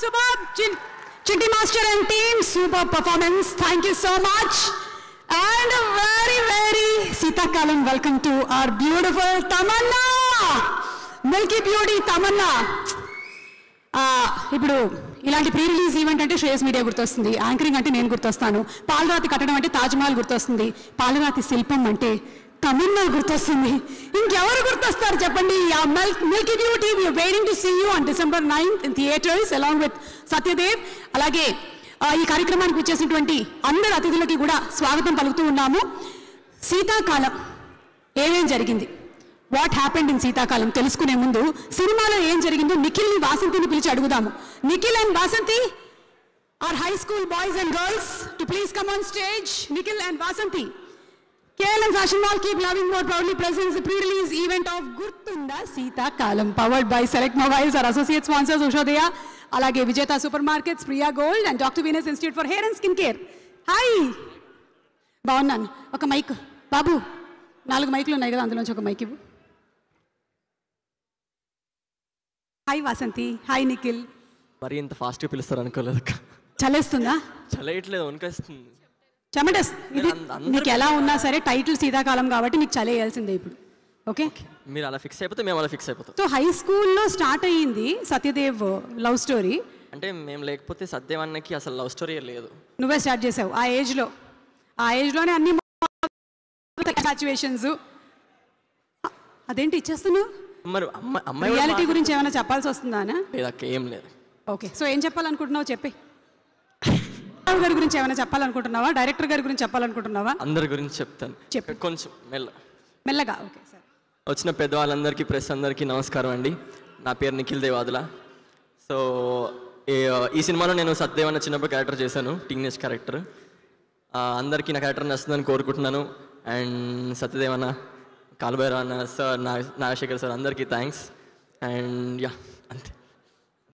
Super Chitti master and team super performance thank you so much and very very Seethakalam welcome to our beautiful Tamannaah milky beauty Tamannaah ఆ, ఇప్పుడు ఇలాంటి pre release event అంటే Shreyas media గుర్తొస్తుంది anchoring అంటే నేను గుర్తొస్తాను పాలరాతి కట్టడం అంటే తాజ్మహల్ గుర్తొస్తుంది పాలరాతి శిల్పం అంటే తమిళనాడు గుర్తొస్తుంది ఇంకెవరు గుర్తొస్తారు చెప్పండి ఆ milky beauty waiting to see you on December ninth in theatres along with Satyadev అలాగే ఆ, ఈ కార్యక్రమానికి వచ్చేసినటువంటి అందరు అతిథులకి కూడా స్వాగతం పలుకుతూ ఉన్నాము శీతాకాలం ఏమేం జరిగింది వాట్ హ్యాపెండ్ ఇన్ శీతాకాలం తెలుసుకునే ముందు సినిమాలో ఏం జరిగిందో నిఖిల్ని వాసంతిని పిలిచి అడుగుదాము Nikhil and Vasanthi are high school boys and girls to please come on stage Nikhil and Vasanthi KLM fashion mall keep loving more proudly presents pre release event of Gurthunda Seethakalam powered by select mobiles our associate sponsors Ushodaya అలాగే Vijetha super markets Priya gold and doctor Venus institute for hair and skin care hi బాగున్నాను ఒక mic బాబు నాలుగు మైకులు ఉన్నాయి కదా అందులోంచి ఒక mic ఇవ్వు హాయ్ వాసంతి హాయ్ నిఖిల్ మరి ఇంత ఫాస్ట్గా పిలుస్తారు అనుకోలేదు అక్క చలేస్తుందా చలేయట్లేదు వణికేస్తుంది చెమటస్ ఇది అంద- అందరూ నీకు ఎలా ఉన్నా సరే టైటిల్ శీతాకాలం కాబట్టి నీకు చలేయాల్సిందే ఇప్పుడు ఓకే మీరు అలా ఫిక్స్ అయిపోతే మేము అలా ఫిక్స్ అయిపోతాం సో హై స్కూల్లో స్టార్ట్ అయ్యింది సత్యదేవ్ లవ్ స్టోరీ అంటే మేము లేకపోతే సత్యవన్నకి అసలు లవ్ స్టోరీ లేదు నువ్వే స్టార్ట్ చేసావు ఆ ఏజ్లో ఆ ఏజ్లోనే అన్ని సాచువేషన్స్ అదేంటి ఇచ్చేస్తున్నావు మరి అమ్మ అమ్మాయి రియాలిటీ గురించి ఏమైనా చెప్పాల్సి వస్తుందానా లేదు అక్క ఏం లేదు ఓకే సో ఏం చెప్పాలనుకుంటున్నావు చెప్పి గారి గురించి ఏమైనా చెప్పాలనుకుంటున్నావా డైరెక్టర్ గారి గురించి చెప్పాలనుకుంటున్నావా అందరి గురించి చెప్తాను చెప్పు. కొంచెం మెల్ల మెల్లగా ఓకే సార్ వచ్చిన పెద్దవాళ్ళందరికీ ప్రెస్ అందరికీ నమస్కారం అండి నా పేరు నిఖిల్ దేవాదుల సో ఈ- ఈ సినిమాలో నేను సత్యదేవన్న చిన్నప్పుడు క్యారెక్టర్ చేశాను టీనేజ్ క్యారెక్టర్ అందరికీ నా క్యారెక్టర్ నచ్చుతుందని కోరుకుంటున్నాను అండ్ సత్యదేవన్న కాలుబైరావు అన్న సార్ నా నాగశేఖర్ సార్ అందరికీ థ్యాంక్స్ అండ్ యా